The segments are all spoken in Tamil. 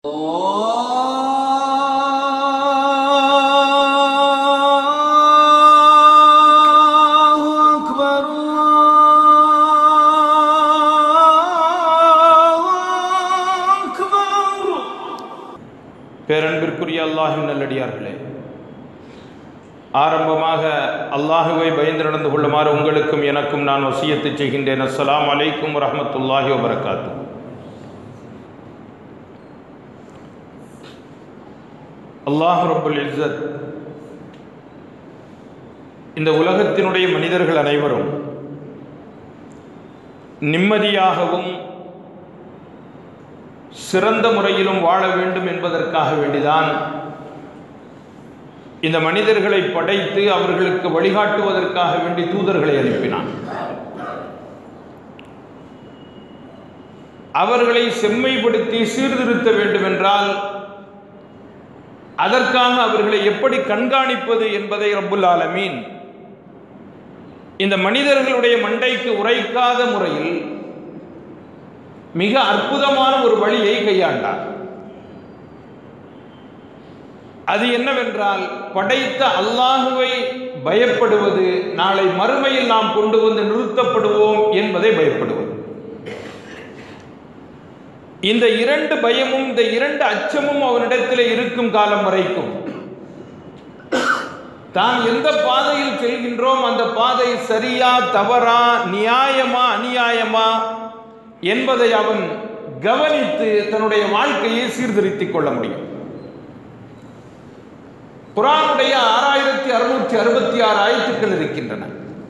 الله أكبر الله أكبر பேரன்பிற்குரிய அல்லாஹின் நல்லடியார்களே ஆரம்பமாக அல்லாஹுவை பயந்து நடந்து கொள்ளுமாறு உங்களுக்கும் எனக்கும் நான் வசியத்தை செய்கின்றேன் அஸ்ஸலாமு அலைக்கும் வரஹ்மத்துல்லாஹி வபரகாத்து அல்லாஹ் ரப்புல் இஸ்ஸத் இந்த உலகத்தினுடைய மனிதர்கள் அனைவரும் நிம்மதியாகவும் சிறந்த முறையிலும் வாழ வேண்டும் என்பதற்காக வேண்டிதான் இந்த மனிதர்களை படைத்து அவர்களுக்கு வழிகாட்டுவதற்காக வேண்டி தூதர்களை அனுப்பினான் அவர்களை செம்மைப்படுத்தி சீர்திருத்த வேண்டும் என்றால் அதற்காக அவர்களை எப்படி கண்காணிப்பது என்பதை ரப்புல் ஆலமீன் இந்த மனிதர்களுடைய மண்டைக்கு உரைக்காத முறையில் மிக அற்புதமான ஒரு வழியை கையாண்டார் அது என்னவென்றால் படைத்த அல்லாஹுவை பயப்படுவது நாளை மறுமையில் நாம் கொண்டு வந்து நிறுத்தப்படுவோம் என்பதை பயப்படுவது இந்த இரண்டு பயமும் இந்த இரண்டு அச்சமும் அவனிடத்தில் இருக்கும் காலம் வரைக்கும் தான் எந்த பாதையில் செல்கின்றோம் அந்த பாதை சரியா தவறா நியாயமா அநியாயமா என்பதை அவன் கவனித்து தன்னுடைய வாழ்க்கையை சீர்திருத்திக் கொள்ள முடியும் குரானுடைய ஆறாயிரத்தி அறுநூற்றி அறுபத்தி ஆறு ஆயத்துக்கள் இருக்கின்றன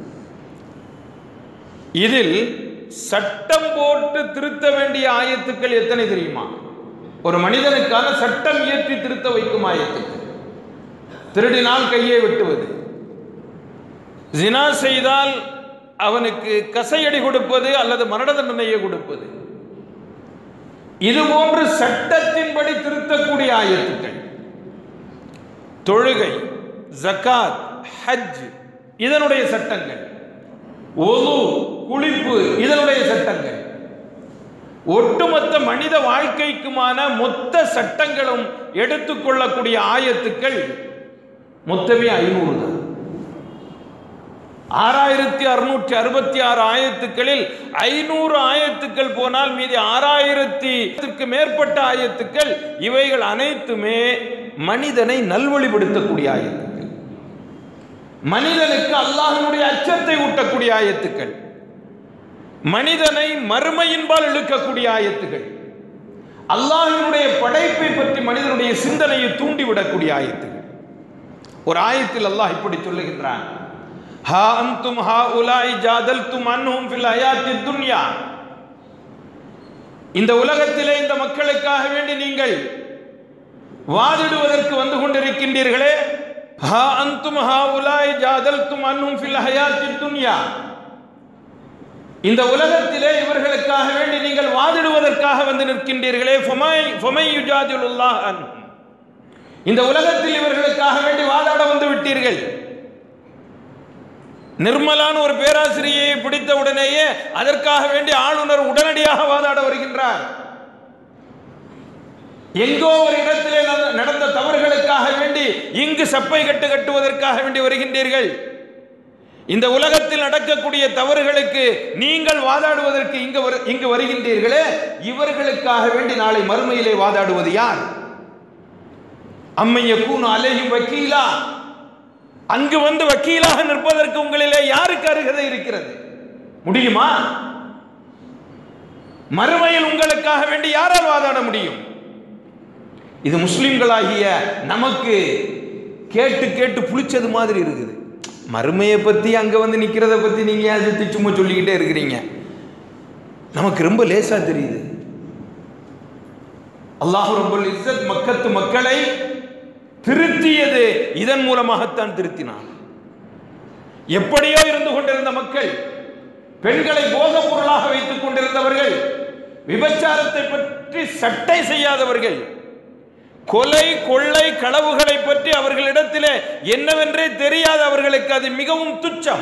இதில் சட்டம் போட்டு திருத்த வேண்டிய ஆயத்துக்கள் எத்தனை தெரியுமா ஒரு மனிதனுக்கான சட்டம் இயற்றி திருத்த வைக்கும் ஆயத்துக்கள் திருடினால் கையை வெட்டுவது ஜினா செய்தால் அவனுக்கு கசையடி கொடுப்பது அல்லது மரண தண்டனையை கொடுப்பது இது போன்று சட்டத்தின்படி திருத்தக்கூடிய ஆயத்துக்கள் தொழுகை ஜக்காத் ஹஜ் இதனுடைய சட்டங்கள் ஒது குளிப்பு இதனுடைய சட்டங்கள் ஒட்டுமொத்த மனித வாழ்க்கைக்குமான மொத்த சட்டங்களும் எடுத்துக்கொள்ளக்கூடிய ஆயத்துக்கள் மொத்தமே ஐநூறு தான் ஆறாயிரத்தி அறுநூற்றி அறுபத்தி ஆறு ஆயத்துக்களில் ஐநூறு ஆயத்துக்கள் போனால் மீதி ஆறாயிரத்தி மேற்பட்ட ஆயத்துக்கள் இவைகள் அனைத்துமே மனிதனை நல்வழிப்படுத்தக்கூடிய ஆயத்துக்கள் மனிதனுக்கு அல்லாஹனுடைய அச்சத்தை ஊட்டக்கூடிய ஆயத்துக்கள் மனிதனை மறுமையின்பால் இழுக்கக்கூடிய ஆயத்துகள் அல்லாஹினுடைய படைப்பை பற்றி மனிதனுடைய சிந்தனையை தூண்டிவிடக்கூடிய ஆயத்துகள் ஒரு ஆயத்தில் அல்லாஹ் இப்படி சொல்லுகின்றான் ஹா அன்தும் ஹா உலாய் ஜாதல்தும் அன்ஹும் ஃபில் ஹயாத்தி துன்யா இந்த உலகத்திலே இந்த மக்களுக்காக வேண்டி நீங்கள் வாதிடுவதற்கு வந்து கொண்டிருக்கின்றீர்களே ஹா அன்தும் ஹா உலாய் ஜாதல்தும் அன்ஹும் ஃபில் ஹயாத்தி துன்யா இந்த உலகத்திலே இவர்களுக்காக வேண்டி நீங்கள் வாதிடுவதற்காக வந்து நிற்கின்றீர்களே ஃபமை ஃபமை யுஜாதிலுல்லாஹ் அன்ஹும் இந்த உலகத்தில் இவர்களுக்காக வேண்டி வாதாட வந்து விட்டீர்கள் நிர்மலான ஒரு பேராசிரியை பிடித்த உடனேயே அதற்காக வேண்டி ஆளுநர் உடனடியாக வாதாட வருகின்றார் எங்கோ ஒரு இடத்திலே நட- நடந்த தவறுகளுக்காக வேண்டி இங்கு சப்பை கட்டு கட்டுவதற்காக வேண்டி வருகின்றீர்கள் இந்த உலகத்தில் நடக்கக்கூடிய தவறுகளுக்கு நீங்கள் வாதாடுவதற்கு இங்கு வரு- இங்கு வருகின்றீர்களே இவர்களுக்காக வேண்டி நாளை மறுமையிலே வாதாடுவது யார் அம்மைய கூணு அலேஹி வக்கீலா அங்கு வந்து வக்கீலாக நிற்பதற்கு உங்களிலே யாருக்கு அருகதை இருக்கிறது முடியுமா மறுமையில் உங்களுக்காக வேண்டி யாரால் வாதாட முடியும் இது முஸ்லிம்களாகிய நமக்கு கேட்டு கேட்டு புளிச்சது மாதிரி இருக்குது மறுமையை பத்தி அங்க வந்து நிக்கிறத பத்தி நீங்க ஏன் சுத்தி சும்மா சொல்லிக்கிட்டே இருக்கிறீங்க நமக்கு ரொம்ப லேசா தெரியுது அல்லாஹ் ரப்பல் இஸ்ஸத் மக்கத்து மக்களை திருத்தியது இதன் மூலமாகத்தான் திருத்தினான் எப்படியோ இருந்து கொண்டிருந்த மக்கள் பெண்களை போகப் பொருளாக வைத்துக் கொண்டிருந்தவர்கள் விபச்சாரத்தை பற்றி சட்டை செய்யாதவர்கள் கொலை கொள்ளை களவுகளை பற்றி அவர்களிடத்திலே என்னவென்றே தெரியாத அவர்களுக்கு அது மிகவும் துச்சம்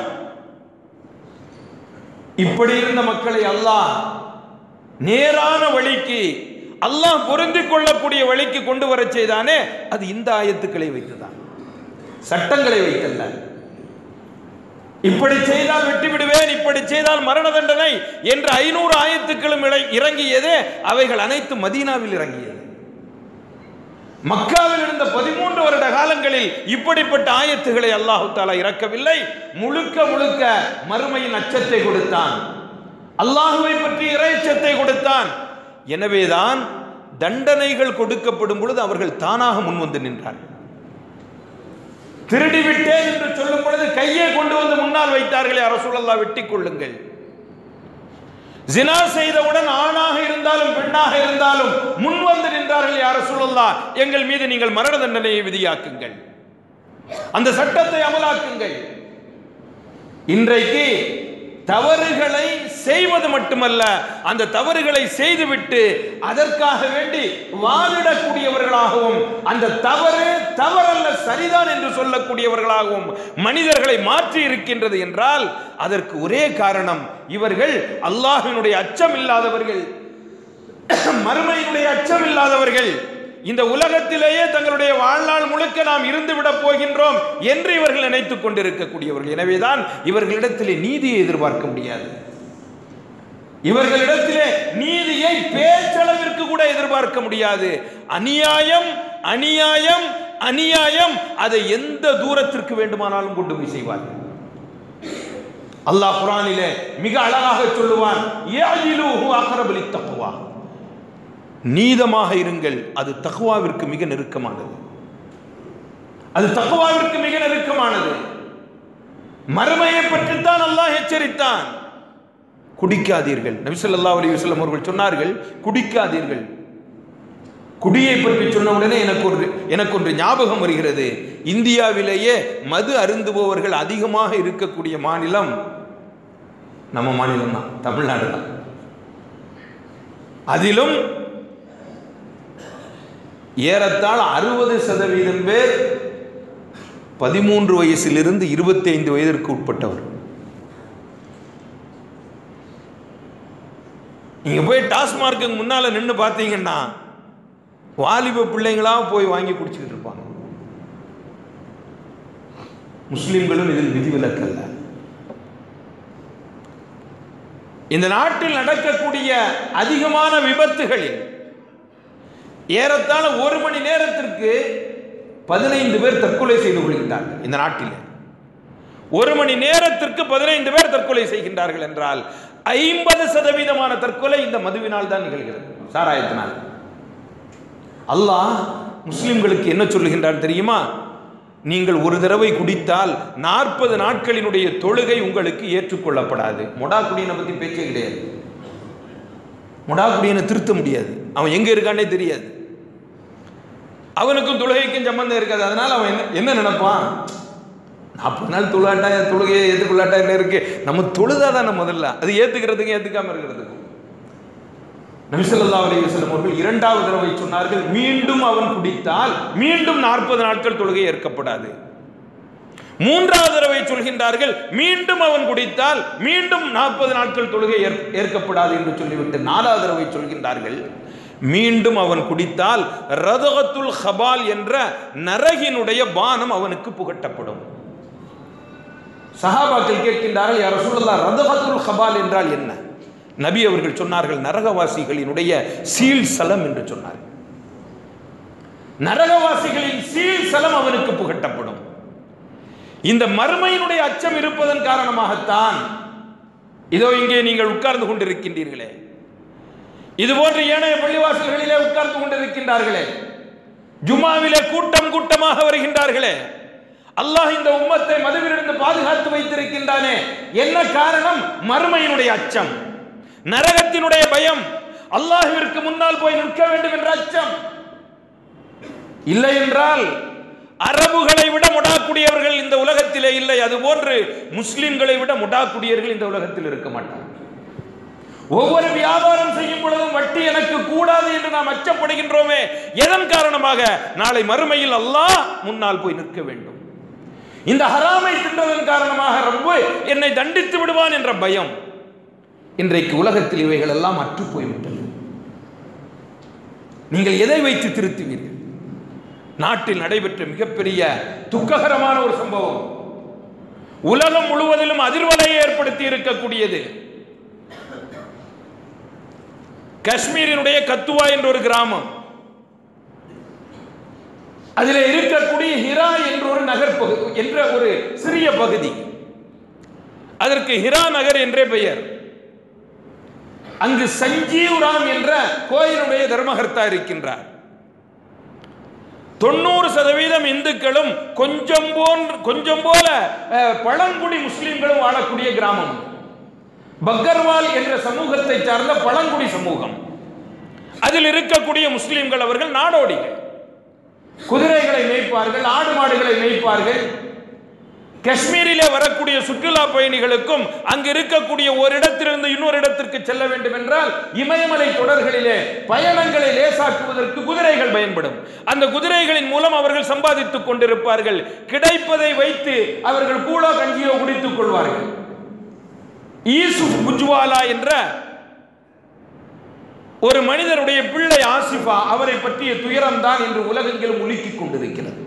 இப்படி இருந்த மக்களை அல்லாஹ் நேரான வழிக்கு அல்லாஹ் பொருந்திக் கொள்ளக்கூடிய வழிக்கு கொண்டு வரச் செய்தானே அது இந்த ஆயத்துக்களை வைத்துதான் சட்டங்களை வைத்தல்ல இப்படி செய்தால் வெட்டி விடுவேன் இப்படி செய்தால் மரண தண்டனை என்று ஐநூறு ஆயத்துக்களும் இறை- இறங்கியதே அவைகள் அனைத்து மதீனாவில் இறங்கியது மக்காவில் இருந்த பதிமூன்று வருட காலங்களில் இப்படிப்பட்ட ஆயத்துகளை அல்லாஹு தாலா இறக்கவில்லை முழுக்க முழுக்க மறுமையின் அச்சத்தை கொடுத்தான் அல்லாஹுவை பற்றி இறைச்சத்தை கொடுத்தான் எனவேதான் தண்டனைகள் கொடுக்கப்படும் பொழுது அவர்கள் தானாக முன்வந்து நின்றார்கள் திருடி விட்டேன் என்று சொல்லும் பொழுது கையை கொண்டு வந்து முன்னால் வைத்தார்களே அரசுலல்லா வெட்டிக் கொள்ளுங்கள் ஜினா செய்தவுடன் ஆணாக இருந்தாலும் பெண்ணாக இருந்தாலும் முன் வந்து நின்றார்கள் யார சொல்லல்லா எங்கள் மீது நீங்கள் மரண தண்டனையை விதியாக்குங்கள் அந்த சட்டத்தை அமலாக்குங்கள் இன்றைக்கு தவறுகளை செய்வது மட்டுமல்ல அந்த தவறுகளை செய்துவிட்டு அதற்காக வேண்டி வாதிடக்கூடியவர்களாகவும் அந்த தவறு தவறல்ல சரிதான் என்று சொல்லக்கூடியவர்களாகவும் மனிதர்களை மாற்றி இருக்கின்றது என்றால் அதற்கு ஒரே காரணம் இவர்கள் அல்லாஹினுடைய அச்சம் இல்லாதவர்கள் மறுமையினுடைய அச்சம் இல்லாதவர்கள் இந்த உலகத்திலேயே தங்களுடைய வாழ்நாள் முழுக்க நாம் இருந்து விடப் போகின்றோம் என்று இவர்கள் நினைத்துக் கொண்டிருக்கக்கூடியவர்கள் எனவேதான் இவர்களிடத்திலே நீதியை எதிர்பார்க்க முடியாது இவர்களிடத்திலே நீதியை பேச்சளவிற்கு கூட எதிர்பார்க்க முடியாது அநியாயம் அநியாயம் அநியாயம் அதை எந்த தூரத்திற்கு வேண்டுமானாலும் கொண்டு போய் செய்வார்கள் அல்லாஹ் குரானிலே மிக அழகாக சொல்லுவான் "யஅதிலுஹு அக்ரபு லித்தக்வா." நீதமாக இருங்கள் அது தக்குவாவிற்கு மிக நெருக்கமானது அது தக்குவாவிற்கு மிக நெருக்கமானது மறுமையை பற்றித்தான் அல்லாஹ் எச்சரித்தான் குடிக்காதீர்கள் நபி ஸல்லல்லாஹு அலைஹி வஸல்லம் அவர்கள் சொன்னார்கள் குடிக்காதீர்கள் குடியை பற்றி சொன்ன உடனே எனக்கு ஒரு எனக்கு ஒன்று ஞாபகம் வருகிறது இந்தியாவிலேயே மது அருந்துபவர்கள் அதிகமாக இருக்கக்கூடிய மாநிலம் நம்ம மாநிலம் தான் தமிழ்நாடு தான் அதிலும் ஏறத்தாழ அறுபது சதவீதம் பேர் பதிமூன்று வயசிலிருந்து இருபத்தி ஐந்து வயதிற்கு உட்பட்டவர் நீங்க போய் டாஸ்மார்க்கு முன்னால நின்று பார்த்தீங்கன்னா வாலிப பிள்ளைங்களா போய் வாங்கி குடிச்சுக்கிட்டு இருப்பாங்க முஸ்லிம்களும் இதில் விதிவிலக்கல்ல இந்த நாட்டில் நடக்கக்கூடிய அதிகமான விபத்துகளில் ஏறத்தாழ ஒரு மணி நேரத்திற்கு பதினைந்து பேர் தற்கொலை செய்து கொள்கின்றார்கள் இந்த நாட்டில் ஒரு மணி நேரத்திற்கு பதினைந்து பேர் தற்கொலை செய்கின்றார்கள் என்றால் ஐம்பது சதவீதமான தற்கொலை இந்த மதுவினால் தான் நிகழ்கிறது சாராயத்தினால் அல்லாஹ் முஸ்லிம்களுக்கு என்ன சொல்லுகின்றார் தெரியுமா நீங்கள் ஒரு தடவை குடித்தால் நாற்பது நாட்களினுடைய தொழுகை உங்களுக்கு ஏற்றுக்கொள்ளப்படாது மொடா குடியனை பத்தி பேச்சே கிடையாது மொடா குடியனை திருத்த முடியாது அவன் எங்க இருக்கானே தெரியாது அவனுக்கும் தொழுகைக்கும் சம்பந்தம் இருக்காது அதனால அவன் என்ன என்ன நினைப்பான் நாற்பது நாள் தொழுகாட்டா தொழுகையை ஏற்றுக்கொள்ளாட்டா என்ன இருக்கு நம்ம தொழுதா தானே முதல்ல அது ஏத்துக்கிறதுக்கும் ஏத்துக்காம இருக்கிறதுக்கும் நபிசல்லா அலி வஸல்லம் அவர்கள் இரண்டாவது தடவை சொன்னார்கள் மீண்டும் அவன் குடித்தால் மீண்டும் நாற்பது நாட்கள் தொழுகை ஏற்கப்படாது மூன்றாவது தடவை சொல்கின்றார்கள் மீண்டும் அவன் குடித்தால் மீண்டும் நாற்பது நாட்கள் தொழுகை ஏற்- ஏற்கப்படாது என்று சொல்லிவிட்டு நாலாவது தடவை சொல்கின்றார்கள் மீண்டும் அவன் குடித்தால் ரதகத்துல் ஹபால் என்ற நரகினுடைய பானம் அவனுக்கு புகட்டப்படும் சஹாபாக்கள் கேட்கின்றார்கள் யார் ரசூலுல்லாஹ் ரதகத்துல் ஹபால் என்றால் என்ன நபி அவர்கள் சொன்னார்கள் நரகவாசிகளினுடைய சீல் சலம் என்று சொன்னார்கள் நரகவாசிகளின் சீல் சலம் அவனுக்கு புகட்டப்படும் இந்த மறுமையினுடைய அச்சம் இருப்பதன் காரணமாகத்தான் இதோ இங்கே நீங்கள் உட்கார்ந்து கொண்டிருக்கின்றீர்களே இது போன்ற ஏனைய பள்ளிவாசல்களிலே உட்கார்ந்து கொண்டிருக்கின்றார்களே ஜுமாவிலே கூட்டம் கூட்டமாக வருகின்றார்களே அல்லாஹ் இந்த உம்மத்தை மதுவிலிருந்து பாதுகாத்து வைத்திருக்கின்றானே என்ன காரணம் மறுமையினுடைய அச்சம் நரகத்தினுடைய பயம் அல்லாஹ்விற்கு முன்னால் போய் நிற்க வேண்டும் என்ற அச்சம் இல்லை என்றால் அரபுகளை விட முடாக்கூடியவர்கள் இந்த உலகத்திலே இல்லை அதுபோன்று முஸ்லிம்களை விட முடாக்கூடியவர்கள் இந்த உலகத்தில் இருக்க மாட்டார்கள் ஒவ்வொரு வியாபாரம் செய்யும் பொழுதும் வட்டி எனக்கு கூடாது என்று நாம் அச்சப்படுகின்றோமே எதன் காரணமாக நாளை மறுமையில் அல்லாஹ் முன்னால் போய் நிற்க வேண்டும் இந்த ஹராமை தின்றதன் காரணமாக ரொம்ப என்னை தண்டித்து விடுவான் என்ற பயம் இன்றைக்கு உலகத்தில் இவைகள் எல்லாம் அற்று போய்விட்டது நீங்கள் எதை வைத்து திருத்துவீர்கள் நாட்டில் நடைபெற்ற மிகப்பெரிய துக்ககரமான ஒரு சம்பவம் உலகம் முழுவதிலும் அதிர்வலையை ஏற்படுத்தி இருக்கக்கூடியது காஷ்மீரினுடைய கத்துவா என்ற ஒரு கிராமம் அதில் இருக்கக்கூடிய ஹிரா என்ற ஒரு நகர் பகு- என்ற ஒரு சிறிய பகுதி அதற்கு ஹிரா நகர் என்றே பெயர் அங்கு சஞ்சீவ் ராம் என்ற கோயிலுடைய தர்மகர்த்தா இருக்கின்றார் தொண்ணூறு சதவீதம் இந்துக்களும் கொஞ்சம் போன்ற கொஞ்சம் போல அஹ், பழங்குடி முஸ்லிம்களும் வாழக்கூடிய கிராமம் பக்கர்வால் என்ற சமூகத்தை சார்ந்த பழங்குடி சமூகம் அதில் இருக்கக்கூடிய முஸ்லிம்கள் அவர்கள் நாடோடிகள் குதிரைகளை மேய்ப்பார்கள் ஆடு மாடுகளை மேய்ப்பார்கள் காஷ்மீரிலே வரக்கூடிய சுற்றுலா பயணிகளுக்கும் அங்கு இருக்கக்கூடிய ஒரு இடத்திலிருந்து இன்னொரு இடத்திற்கு செல்ல வேண்டும் என்றால் இமயமலை தொடர்களிலே பயணங்களை லேசாக்குவதற்கு குதிரைகள் பயன்படும் அந்த குதிரைகளின் மூலம் அவர்கள் சம்பாதித்துக் கொண்டிருப்பார்கள் கிடைப்பதை வைத்து அவர்கள் கூழோ கஞ்சியோ குடித்துக் கொள்வார்கள் ஈசுப் புஜ்வாலா என்ற ஒரு மனிதருடைய பிள்ளை ஆசிஃபா அவரை பற்றிய துயரம்தான் இன்று உலகெங்கிலும் உலுக்கிக் கொண்டிருக்கிறது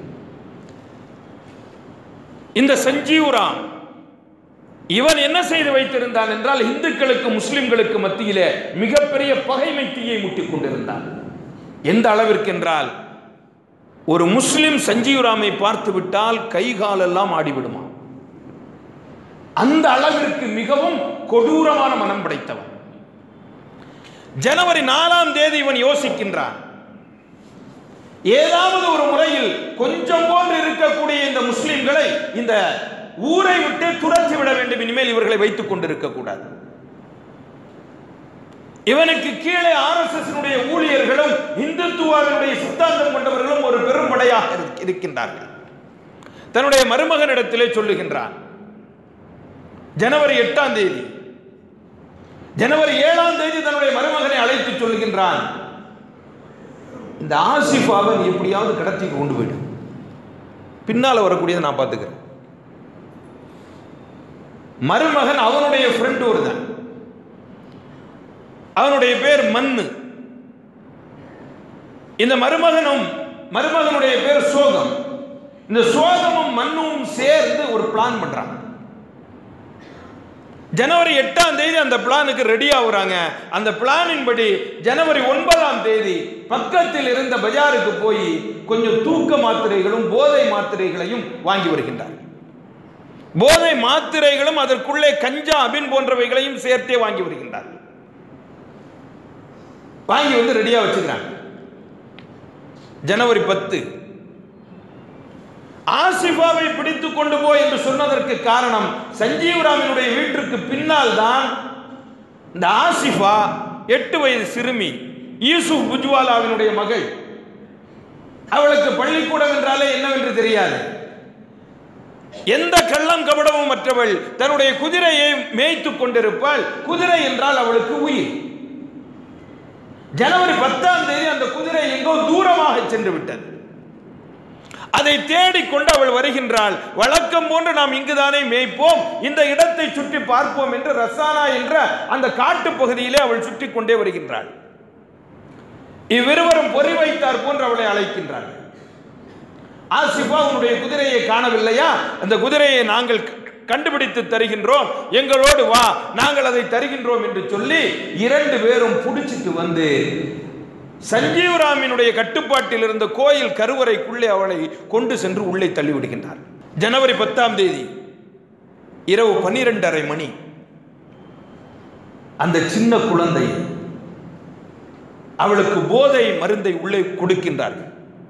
இந்த சஞ்சீவராம் இவன் என்ன செய்து வைத்திருந்தான் என்றால் இந்துக்களுக்கு முஸ்லிம்களுக்கு மத்தியிலே மிகப்பெரிய பகைமை தீயை முட்டிக் கொண்டிருந்தான் எந்த அளவிற்கு என்றால் ஒரு முஸ்லிம் சஞ்சீவராமை பார்த்து விட்டால் கை காலெல்லாம் ஆடிவிடுமா அந்த அளவிற்கு மிகவும் கொடூரமான மனம் படைத்தவன் ஜனவரி நாலாம் தேதி இவன் யோசிக்கின்றான் ஏதாவது ஒரு முறையில் கொஞ்சம் போன்று இருக்கக்கூடிய இந்த முஸ்லிம்களை இந்த ஊரை விட்டு துரத்தி விட வேண்டும் இனிமேல் இவர்களை வைத்துக் கொண்டிருக்க கூடாது இவனுக்கு கீழே ஆர்எஸ்எஸ் ஊழியர்களும் இந்துத்துவாவினுடைய சித்தாந்தம் கொண்டவர்களும் ஒரு பெரும் படையாக இரு- இருக்கின்றார்கள் தன்னுடைய மருமகனிடத்திலே சொல்லுகின்றான் ஜனவரி எட்டாம் தேதி ஜனவரி ஏழாம் தேதி தன்னுடைய மருமகனை அழைத்து சொல்லுகின்றான் இந்த ஆசிஃபாவை நீ எப்படியாவது கடத்தி கொண்டு போயிடு பின்னால வரக்கூடியதை நான் பார்த்துக்கிறேன் மருமகன் அவனுடைய ஃப்ரெண்ட் ஒருத்தன் அவனுடைய பேர் மண்ணு இந்த மருமகனும் மருமகனுடைய பேர் சோகம் இந்த சோகமும் மண்ணும் சேர்ந்து ஒரு பிளான் பண்றாங்க ஜனவரி எட்டாம் தேதி அந்த பிளானுக்கு ரெடி ஆகுறாங்க அந்த பிளானின் படி ஜனவரி ஒன்பதாம் தேதி பக்கத்தில் இருந்த பஜாருக்கு போய் கொஞ்சம் தூக்க மாத்திரைகளும் போதை மாத்திரைகளையும் வாங்கி வருகின்றார் போதை மாத்திரைகளும் அதற்குள்ளே கஞ்சா அபின் போன்றவைகளையும் சேர்த்தே வாங்கி வருகின்றார்கள் வாங்கி வந்து ரெடியா வச்சுக்கிறாங்க ஜனவரி பத்து ஆசிஃபாவை பிடித்து கொண்டு போ என்று சொன்னதற்கு காரணம் சஞ்சீவராமனுடைய வீட்டிற்கு பின்னால் தான் இந்த ஆசிஃபா எட்டு வயது சிறுமி யூசுப் புஜ்வாலாவினுடைய மகள் அவளுக்கு பள்ளிக்கூடம் என்றாலே என்னவென்று தெரியாது எந்த கள்ளம் கபடமும் மற்றவள் தன்னுடைய குதிரையை மேய்த்துக் கொண்டிருப்பாள் குதிரை என்றால் அவளுக்கு உயிர் ஜனவரி பத்தாம் தேதி அந்த குதிரை எங்கோ தூரமாக சென்று விட்டது அதை தேடிக்கொண்டு அவள் வருகின்றாள் வழக்கம் போன்று நாம் இங்குதானே மேய்ப்போம் இந்த இடத்தை சுற்றி பார்ப்போம் என்று ரசானா என்ற அந்த காட்டு பகுதியிலே அவள் சுற்றி கொண்டே வருகின்றாள் இவ்விருவரும் பொறி வைத்தார் போன்று அவளை அழைக்கின்றாள் ஆசிஃபா உன்னுடைய குதிரையை காணவில்லையா அந்த குதிரையை நாங்கள் க- கண்டுபிடித்து தருகின்றோம் எங்களோடு வா நாங்கள் அதை தருகின்றோம் என்று சொல்லி இரண்டு பேரும் புடிச்சிட்டு வந்து சஞ்சீவராமினுடைய கட்டுப்பாட்டில் இருந்த கோயில் கருவறைக்குள்ளே அவளை கொண்டு சென்று உள்ளே தள்ளிவிடுகின்றார் ஜனவரி பத்தாம் தேதி இரவு பன்னிரெண்டரை மணி அந்த சின்ன குழந்தை அவளுக்கு போதை மருந்தை உள்ளே கொடுக்கின்றார்கள்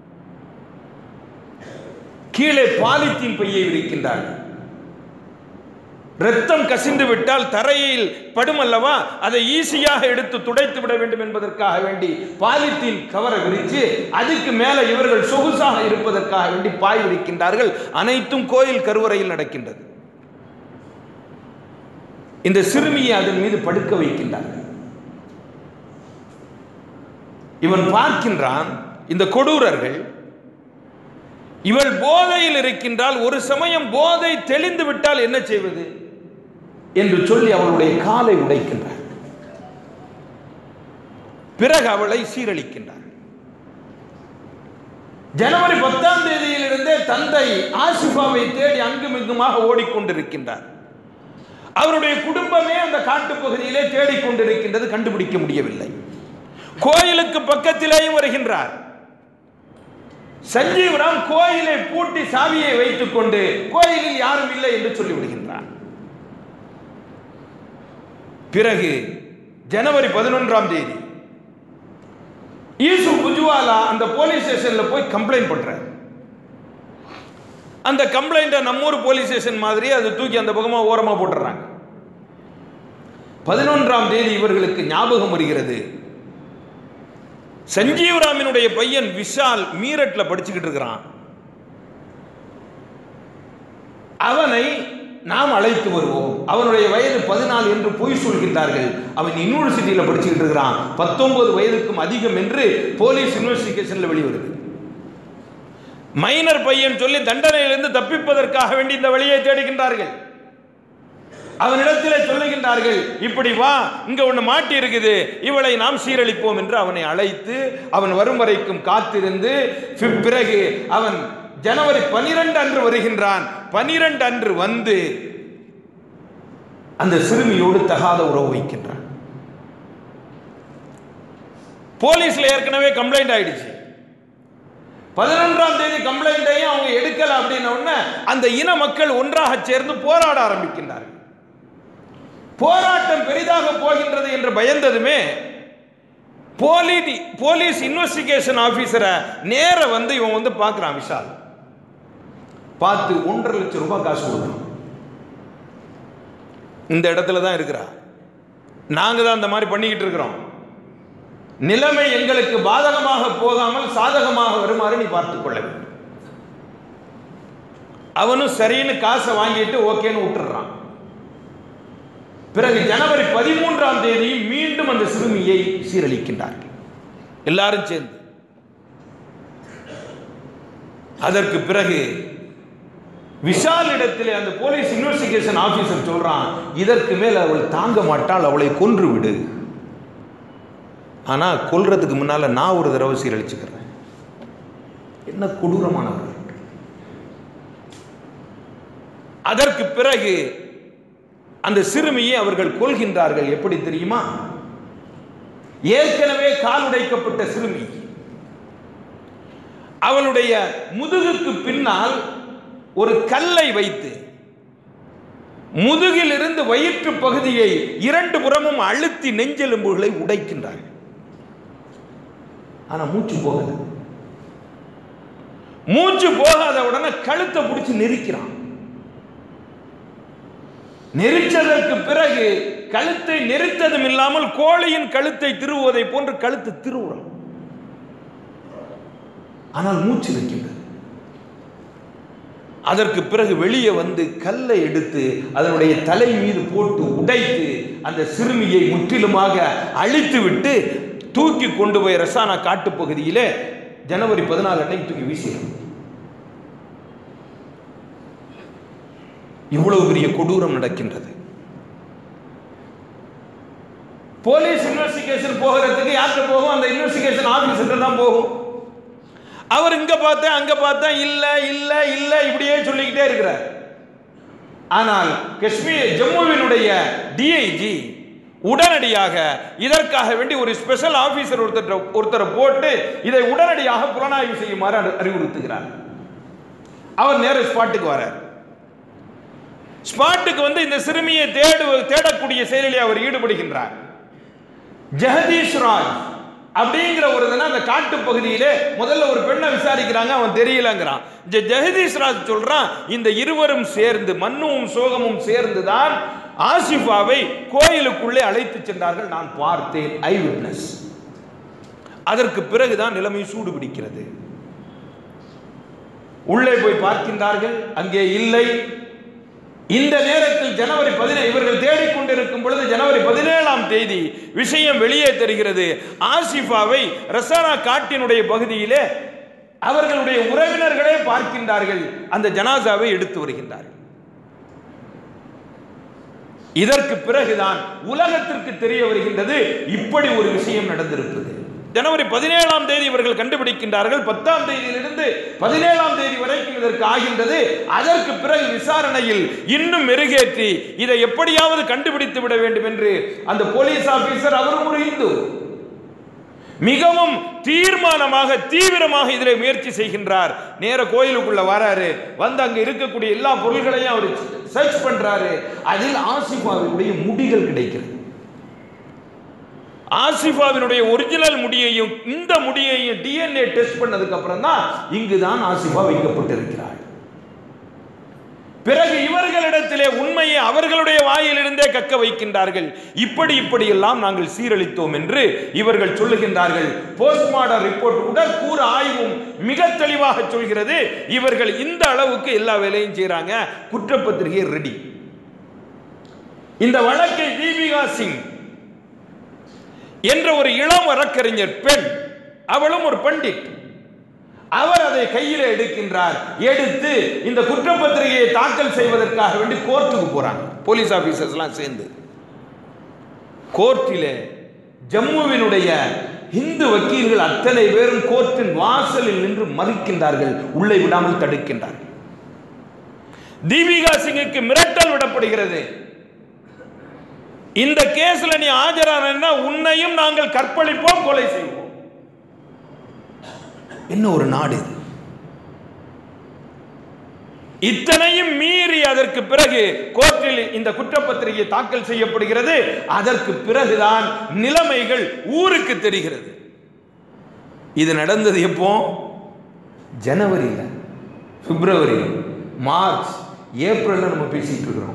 கீழே பாலித்தீன் பையை விரிக்கின்றார்கள் ரத்தம் கசிந்து விட்டால் தரையில் படுமல்லவா அதை ஈஸியாக எடுத்து துடைத்து விட வேண்டும் என்பதற்காக வேண்டி பாலித்தீன் கவரை விரித்து அதுக்கு மேலே இவர்கள் சொகுசாக இருப்பதற்காக வேண்டி பாய் விரிக்கின்றார்கள் அனைத்தும் கோயில் கருவறையில் நடக்கின்றது இந்த சிறுமியை அதன் மீது படுக்க வைக்கின்றார்கள் இவன் பார்க்கின்றான் இந்த கொடூரர்கள் இவள் போதையில் இருக்கின்றால் ஒரு சமயம் போதை தெளிந்து விட்டால் என்ன செய்வது என்று சொல்லி அவளுடைய காலை உடைக்கின்றார் பிறகு அவளை சீரழிக்கின்றார் ஜனவரி பத்தாம் தேதியிலிருந்தே தந்தை ஆசிஃபாவை தேடி அங்கும் இங்குமாக ஓடிக்கொண்டிருக்கின்றார் அவருடைய குடும்பமே அந்த காட்டுப்பகுதியிலே தேடிக்கொண்டிருக்கின்றது கண்டுபிடிக்க முடியவில்லை கோயிலுக்கு பக்கத்திலேயும் வருகின்றார் சஞ்சீவராம் கோயிலை பூட்டி சாவியை வைத்துக் கொண்டு கோயிலில் யாரும் இல்லை என்று சொல்லிவிடுகின்றார் பிறகு ஜனவரி பதினொன்றாம் தேதி ஈசு புஜுவாலா அந்த போலீஸ் ஸ்டேஷன்ல போய் கம்ப்ளைண்ட் பண்றார் அந்த கம்ப்ளைண்ட்டை நம்மூர் போலீஸ் ஸ்டேஷன் மாதிரி அதை தூக்கி அந்த பக்கமா ஓரமா போட்டுறாங்க பதினொன்றாம் தேதி இவர்களுக்கு ஞாபகம் வருகிறது சஞ்சீவராமினுடைய பையன் விஷால் மீரட்ல படிச்சுக்கிட்டு இருக்கிறான் அவனை நாம் அழைத்து வருவோம் அவனுடைய வயது பதினாலு என்று பொய் சொல்கின்றார்கள் அவன் யூனிவர்சிட்டியில் படிச்சுக்கிட்டு இருக்கிறான் பத்தொன்பது வயதுக்கும் அதிகம் என்று போலீஸ் இன்வெஸ்டிகேஷன்ல வெளிவருது மைனர் பையன் சொல்லி தண்டனையிலிருந்து தப்பிப்பதற்காக வேண்டி இந்த வழியை தேடுகின்றார்கள் அவனிடத்திலே சொல்லுகின்றார்கள் இப்படி வா இங்க ஒண்ணு மாட்டி இருக்குது இவளை நாம் சீரழிப்போம் என்று அவனை அழைத்து அவன் வரும் வரைக்கும் காத்திருந்து பி- பிறகு அவன் ஜனவரி பனிரெண்டு அன்று வருகின்றான் பனிரெண்டு அன்று வந்து அந்த சிறுமியோடு தகாத உறவு வைக்கின்றான் போலீஸ்ல ஏற்கனவே கம்ப்ளைண்ட் ஆயிடுச்சு பதினொன்றாம் தேதி கம்ப்ளைண்ட்டையும் அவங்க எடுக்கல அப்படின்ன உடனே அந்த இன மக்கள் ஒன்றாக சேர்ந்து போராட ஆரம்பிக்கின்றார்கள் போராட்டம் பெரிதாக போகின்றது என்று பயந்ததுமே போலி போலீஸ் இன்வெஸ்டிகேஷன் ஆபீசரை நேர வந்து இவன் வந்து பார்க்கறான் விஷால் பார்த்து ஒன்றரை லட்சம் ரூபாய் காசு கொடுக்குறான் இந்த இடத்துல தான் இருக்கிறா நாங்க தான் அந்த மாதிரி பண்ணிக்கிட்டு இருக்கிறோம் நிலைமை எங்களுக்கு பாதகமாக போகாமல் சாதகமாக வருமாறு நீ பார்த்துக் கொள்ள வேண்டும் அவனும் சரின்னு காசை வாங்கிட்டு ஓகேன்னு விட்டுறான் பிறகு ஜனவரி பதிமூன்றாம் தேதி மீண்டும் அந்த சிறுமியை சீரழிக்கின்றார்கள் எல்லாரும் சேர்ந்து அதற்கு பிறகு விஷால் இடத்திலே அந்த போலீஸ் இன்வெஸ்டிகேஷன் ஆபீசர் சொல்றான் இதற்கு மேல் அவள் தாங்க மாட்டாள் அவளை கொன்று விடு ஆனா கொல்றதுக்கு முன்னால நான் ஒரு தடவை சீரழிச்சுக்கிறேன் என்ன கொடூரமானவர்கள் அதற்கு பிறகு அந்த சிறுமியை அவர்கள் கொல்கின்றார்கள் எப்படி தெரியுமா ஏற்கனவே கால் உடைக்கப்பட்ட சிறுமி அவளுடைய முதுகுக்கு பின்னால் ஒரு கல்லை வைத்து முதுகிலிருந்து வயிற்று பகுதியை இரண்டு புறமும் அழுத்தி நெஞ்செலும்புகளை உடைக்கின்றார்கள் ஆனா மூச்சு போகல மூச்சு போகாத உடனே கழுத்தை பிடிச்சு நெரிக்கிறான் நெரிச்சதற்கு பிறகு கழுத்தை நெரித்ததும் இல்லாமல் கோழியின் கழுத்தை திருவுவதை போன்று கழுத்து திருவுறான் ஆனால் மூச்சு இருக்கின்றது அதற்கு பிறகு வெளியே வந்து கல்லை எடுத்து அதனுடைய தலை மீது போட்டு உடைத்து அந்த சிறுமியை முற்றிலுமாக அழித்து விட்டு தூக்கி கொண்டு போய் ரசானா காட்டுப்பகுதியிலே ஜனவரி பதினாலு அன்னைக்கு தூக்கி வீசினார் இவ்வளவு பெரிய கொடூரம் நடக்கின்றது போலீஸ் இன்வெஸ்டிகேஷன் போகிறதுக்கு யார்கிட்ட போகும் அந்த இன்வெஸ்டிகேஷன் ஆபீசர் தான் போகும் அவர் இங்க பார்த்தேன் அங்க பார்த்தேன் இல்ல இல்ல இல்ல இப்படியே சொல்லிக்கிட்டே இருக்கிறார் ஆனால் காஷ்மீர் ஜம்முவினுடைய டிஐஜி உடனடியாக இதற்காக வேண்டி ஒரு ஸ்பெஷல் ஆபீசர் ஒருத்தர் ஒருத்தரை போட்டு இதை உடனடியாக புலனாய்வு செய்யுமாறு அறி- அறிவுறுத்துகிறார் அவர் நேர ஸ்பாட்டுக்கு வரார் ஸ்பாட்டுக்கு வந்து இந்த சிறுமியை தேடு தேடக்கூடிய செயலில் அவர் ஈடுபடுகின்றார் ஜெகதீஷ் ராஜ் அப்படிங்கிற ஒரு தினம் அந்த காட்டு பகுதியிலே முதல்ல ஒரு பெண்ணை விசாரிக்கிறாங்க அவன் தெரியலங்கிறான் ஜெ- ஜெகதீஷ் ராஜ் சொல்றான் இந்த இருவரும் சேர்ந்து மண்ணும் சோகமும் சேர்ந்து தான் ஆசிஃபாவை கோயிலுக்குள்ளே அழைத்து சென்றார்கள் நான் பார்த்தேன் ஐ விட்னஸ் அதற்கு பிறகுதான் நிலைமை சூடு பிடிக்கிறது உள்ளே போய் பார்க்கின்றார்கள் அங்கே இல்லை இந்த நேரத்தில் ஜனவரி பதினேழு இவர்கள் தேடிக்கொண்டிருக்கும் பொழுது ஜனவரி பதினேழாம் தேதி விஷயம் வெளியே தெரிகிறது ஆசிஃபாவை ரசானா காட்டினுடைய பகுதியிலே அவர்களுடைய உறவினர்களே பார்க்கின்றார்கள் அந்த ஜனாசாவை எடுத்து வருகின்றார்கள் இதற்கு பிறகுதான் உலகத்திற்கு தெரிய வருகின்றது இப்படி ஒரு விஷயம் நடந்திருப்பது ஜனவரி பதினேழாம் தேதி இவர்கள் கண்டுபிடிக்கின்றார்கள் பத்தாம் தேதியிலிருந்து பதினேழாம் தேதி வரைக்கும் இதற்கு ஆகின்றது அதற்கு பிறகு விசாரணையில் இன்னும் மெருகேற்றி இதை எப்படியாவது கண்டுபிடித்து விட வேண்டும் என்று அந்த போலீஸ் ஆபீசர் அவரும் ஒரு இந்து மிகவும் தீர்மானமாக தீவிரமாக இதில் முயற்சி செய்கின்றார் நேர கோயிலுக்குள்ள வராரு வந்து அங்க இருக்கக்கூடிய எல்லா பொருள்களையும் அவர் சர்ச் பண்றாரு அதில் ஆசிஃபாவினுடைய முடிகள் கிடைக்கிறது ஆசிஃபாவினுடைய ஒரிஜினல் முடியையும் இந்த முடியையும் டிஎன்ஏ டெஸ்ட் பண்ணதுக்கு அப்புறம் தான் இங்குதான் ஆசிஃபா வைக்கப்பட்டிருக்கிறார் பிறகு இவர்களிடத்திலே உண்மையை அவர்களுடைய வாயிலிருந்தே கக்க வைக்கின்றார்கள் இப்படி இப்படி எல்லாம் நாங்கள் சீரழித்தோம் என்று இவர்கள் சொல்லுகின்றார்கள் போஸ்ட்மார்டம் ரிப்போர்ட் உடற்கூறு ஆய்வும் மிக தெளிவாக சொல்கிறது இவர்கள் இந்த அளவுக்கு எல்லா வேலையும் செய்றாங்க குற்றப்பத்திரிகை ரெடி இந்த வழக்கை தீபிகா சிங் என்ற ஒரு இளம் வழக்கறிஞர் பெண் அவளும் ஒரு பண்டிட் அவர் அதை கையில் எடுக்கின்றார் எடுத்து இந்த குற்றப்பத்திரிகையை தாக்கல் செய்வதற்காக வேண்டி கோர்ட்டுக்கு போறாங்க போலீஸ் ஆபீசர்ஸ்லாம் சேர்ந்து கோர்ட்டிலே ஜம்முவினுடைய இந்து வக்கீல்கள் அத்தனை பேரும் கோர்ட்டின் வாசலில் நின்று மறிக்கின்றார்கள் உள்ளே விடாமல் தடுக்கின்றார்கள் தீபிகா சிங்குக்கு மிரட்டல் விடப்படுகிறது இந்த கேஸ்ல நீ ஆஜரானா உன்னையும் நாங்கள் கற்பழிப்போம் கொலை செய்வோம் என்ன ஒரு நாடு இது இத்தனையும் மீறி அதற்கு பிறகு கோர்ட்டில் இந்த குற்றப்பத்திரிகை தாக்கல் செய்யப்படுகிறது அதற்கு பிறகுதான் நிலைமைகள் ஊருக்கு தெரிகிறது இது நடந்தது எப்போ ஜனவரியில் பிப்ரவரி மார்ச் ஏப்ரல்ல நம்ம பேசிட்டு இருக்கிறோம்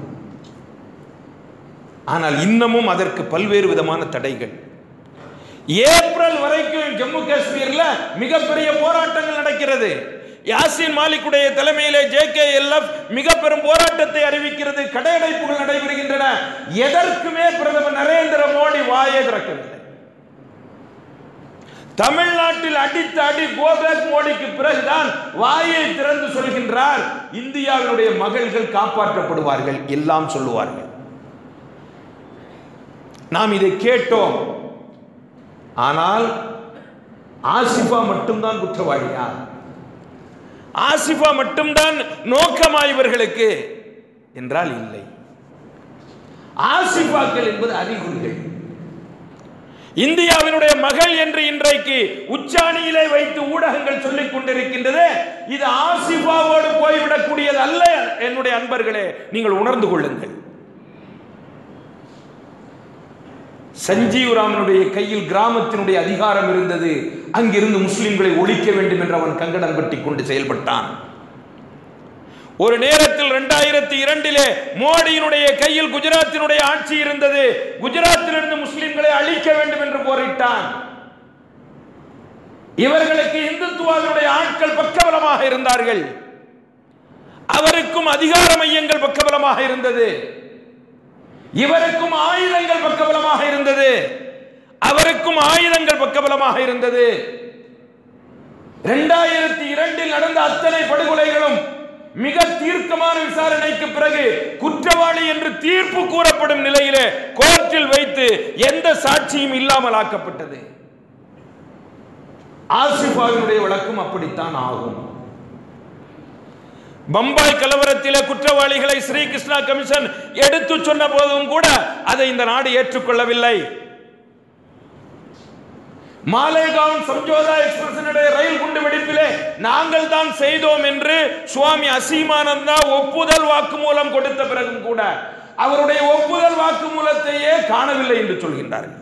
ஆனால் இன்னமும் அதற்கு பல்வேறு விதமான தடைகள் ஏப்ரல் வரைக்கும் ஜம்மு காஷ்மீர்ல மிகப்பெரிய போராட்டங்கள் நடக்கிறது யாசின் மாலிக்குடைய தலைமையிலே ஜே கே மிக பெரும் போராட்டத்தை அறிவிக்கிறது கடையடைப்புகள் நடைபெறுகின்றன எதற்குமே பிரதமர் நரேந்திர மோடி வாயை திறக்கவில்லை தமிழ்நாட்டில் அடித்த அடி கோபேக் மோடிக்கு பிறகுதான் வாயை திறந்து சொல்கின்றார் இந்தியாவினுடைய மகள்கள் காப்பாற்றப்படுவார்கள் எல்லாம் சொல்லுவார்கள் நாம் இதை கேட்டோம் ஆனால் ஆசிஃபா மட்டும்தான் குற்றவாளியா ஆசிஃபா மட்டும்தான் நோக்கமா இவர்களுக்கு என்றால் இல்லை ஆசிஃபாக்கள் என்பது அறிகுறிகள் இந்தியாவினுடைய மகள் என்று இன்றைக்கு உச்சாணியிலே வைத்து ஊடகங்கள் சொல்லிக் கொண்டிருக்கின்றது இது ஆசிஃபாவோடு போய்விடக்கூடியது அல்ல என்னுடைய அன்பர்களே நீங்கள் உணர்ந்து கொள்ளுங்கள் சஞ்சீவ் ராமனுடைய கையில் கிராமத்தினுடைய அதிகாரம் இருந்தது அங்கிருந்து முஸ்லிம்களை ஒழிக்க வேண்டும் என்று அவன் கங்கணம் கட்டி கொண்டு செயல்பட்டான் ஒரு நேரத்தில் இரண்டாயிரத்தி இரண்டிலே மோடியினுடைய கையில் குஜராத்தினுடைய ஆட்சி இருந்தது குஜராத்திலிருந்து முஸ்லிம்களை அழிக்க வேண்டும் என்று போரிட்டான் இவர்களுக்கு இந்துத்துவாவினுடைய ஆட்கள் பக்கபலமாக இருந்தார்கள் அவருக்கும் அதிகார மையங்கள் பக்கபலமாக இருந்தது இவருக்கும் ஆயுதங்கள் பக்கபலமாக இருந்தது அவருக்கும் ஆயுதங்கள் பக்கபலமாக இருந்தது இரண்டாயிரத்தி இரண்டில் நடந்த அத்தனை படுகொலைகளும் மிக தீர்க்கமான விசாரணைக்கு பிறகு குற்றவாளி என்று தீர்ப்பு கூறப்படும் நிலையிலே கோர்ட்டில் வைத்து எந்த சாட்சியும் இல்லாமல் ஆக்கப்பட்டது ஆசிஃபாவினுடைய வழக்கும் அப்படித்தான் ஆகும் பம்பாய் கலவரத்திலே குற்றவாளிகளை ஸ்ரீகிருஷ்ணா கமிஷன் எடுத்து சொன்ன போதும் கூட அதை இந்த நாடு ஏற்றுக்கொள்ளவில்லை மாலேகான் சம்ஜோதா எக்ஸ்பிரஸினுடைய ரயில் குண்டு வெடிப்பிலே நாங்கள் தான் செய்தோம் என்று சுவாமி அசீமானந்தா ஒப்புதல் வாக்குமூலம் கொடுத்த பிறகும் கூட அவருடைய ஒப்புதல் வாக்குமூலத்தையே காணவில்லை என்று சொல்கின்றார்கள்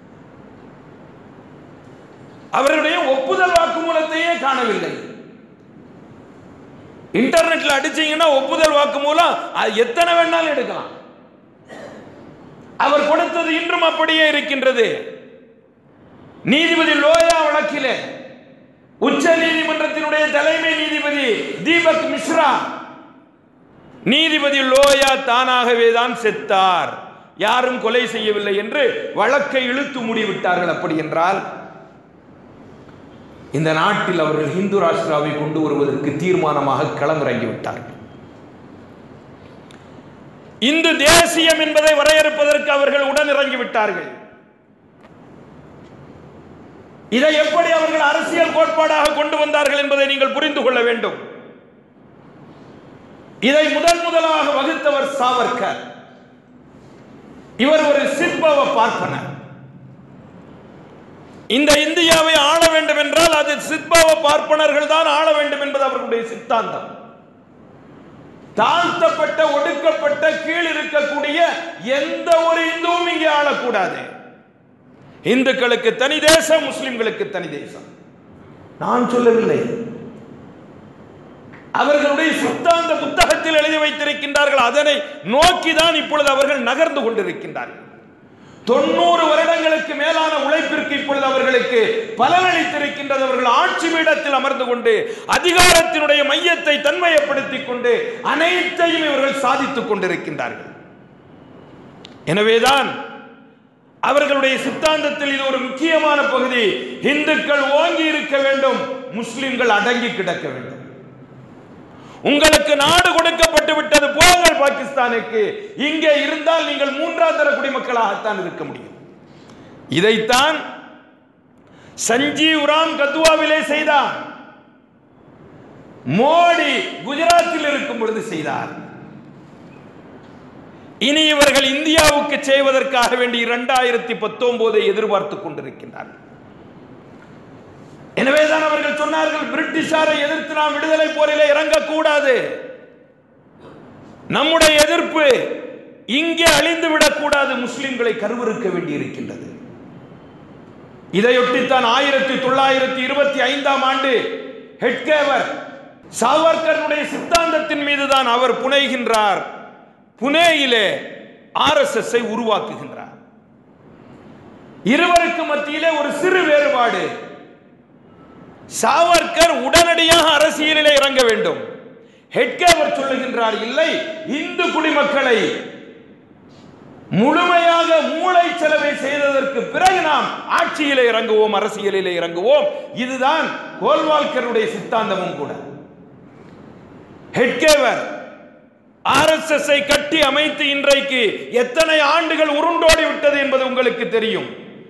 அவருடைய ஒப்புதல் வாக்குமூலத்தையே காணவில்லை இன்டர்நெட்ல அடிச்சீங்கன்னா ஒப்புதல் வாக்குமூலம் அது எத்தனை வேணாலும் எடுக்கலாம் அவர் கொடுத்தது இன்றும் அப்படியே இருக்கின்றது நீதிபதி லோயா வழக்கிலே உச்ச நீதிமன்றத்தினுடைய தலைமை நீதிபதி தீபக் மிஸ்ரா நீதிபதி லோயா தானாகவே தான் செத்தார் யாரும் கொலை செய்யவில்லை என்று வழக்கை இழுத்து மூடிவிட்டார்கள் அப்படி என்றால் இந்த நாட்டில் அவர்கள் இந்து ராஷ்டிராவை கொண்டு வருவதற்கு தீர்மானமாக களமிறங்கி விட்டார்கள் இந்து தேசியம் என்பதை வரையறுப்பதற்கு அவர்கள் உடன் இறங்கி விட்டார்கள் இதை எப்படி அவர்கள் அரசியல் கோட்பாடாக கொண்டு வந்தார்கள் என்பதை நீங்கள் புரிந்து கொள்ள வேண்டும் இதை முதல் முதலாக வகுத்தவர் சாவர்கர் இவர் ஒரு சிற்பவ பார்ப்பனர் இந்த இந்தியாவை ஆள வேண்டும் என்றால் அது சிற்பவ பார்ப்பனர்கள் தான் ஆள வேண்டும் என்பது அவர்களுடைய சித்தாந்தம் தாழ்த்தப்பட்ட ஒடுக்கப்பட்ட கீழ் இருக்கக்கூடிய எந்த ஒரு இந்துவும் இங்கே ஆளக்கூடாது இந்துக்களுக்கு தனி தேசம் முஸ்லிம்களுக்கு தனி தேசம் நான் சொல்லவில்லை அவர்களுடைய சித்தாந்த புத்தகத்தில் எழுதி வைத்திருக்கின்றார்கள் அதனை நோக்கி தான் இப்பொழுது அவர்கள் நகர்ந்து கொண்டிருக்கின்றார்கள் தொண்ணூறு வருடங்களுக்கு மேலான உழைப்பிற்கு இப்பொழுது அவர்களுக்கு பலனளித்திருக்கின்றது அவர்கள் ஆட்சி பீடத்தில் அமர்ந்து கொண்டு அதிகாரத்தினுடைய மையத்தை தன்மையப்படுத்திக் கொண்டு அனைத்தையும் இவர்கள் சாதித்துக் கொண்டிருக்கின்றார்கள் எனவேதான் அவர்களுடைய சித்தாந்தத்தில் இது ஒரு முக்கியமான பகுதி இந்துக்கள் ஓங்கி இருக்க வேண்டும் முஸ்லிம்கள் அடங்கி கிடக்க வேண்டும் உங்களுக்கு நாடு கொடுக்கப்பட்டு விட்டது போங்கள் பாகிஸ்தானுக்கு இங்கே இருந்தால் நீங்கள் மூன்றாம் தர குடிமக்களாகத்தான் இருக்க முடியும் இதைத்தான் சஞ்சீவ் ராம் கத்துவாவிலே செய்தார் மோடி குஜராத்தில் இருக்கும் பொழுது செய்தார் இனி இவர்கள் இந்தியாவுக்கு செய்வதற்காக வேண்டி இரண்டாயிரத்தி பத்தொன்பதை எதிர்பார்த்துக் கொண்டிருக்கின்றார்கள் எனவேதான் அவர்கள் சொன்னார்கள் பிரிட்டிஷாரை எதிர்த்து நாம் விடுதலை போரிலே இறங்கக்கூடாது நம்முடைய எதிர்ப்பு இங்கே அழிந்து விடக்கூடாது முஸ்லிம்களை கருவறுக்க வேண்டி இருக்கின்றது இதையொட்டித்தான் ஆயிரத்தி தொள்ளாயிரத்தி இருபத்தி ஐந்தாம் ஆண்டு ஹெட்கேவர் சாவர்கருடைய சித்தாந்தத்தின் மீதுதான் அவர் புனைகின்றார் புனேயிலே ஆர்எஸ்எஸ் உருவாக்குகின்றார் இருவருக்கு மத்தியிலே ஒரு சிறு வேறுபாடு சாவர்கர் உடனடியாக அரசியலிலே இறங்க வேண்டும் ஹெட்கேவர் சொல்லுகின்றார் இல்லை இந்து குடிமக்களை முழுமையாக மூளை செலவை செய்ததற்கு பிறகு நாம் ஆட்சியிலே இறங்குவோம் அரசியலிலே இறங்குவோம் இதுதான் கோல்வால்கருடைய சித்தாந்தமும் கூட ஹெட்கேவர் ஆர்எஸ்எஸ் கட்டி அமைத்து இன்றைக்கு எத்தனை ஆண்டுகள் உருண்டோடி விட்டது என்பது உங்களுக்கு தெரியும்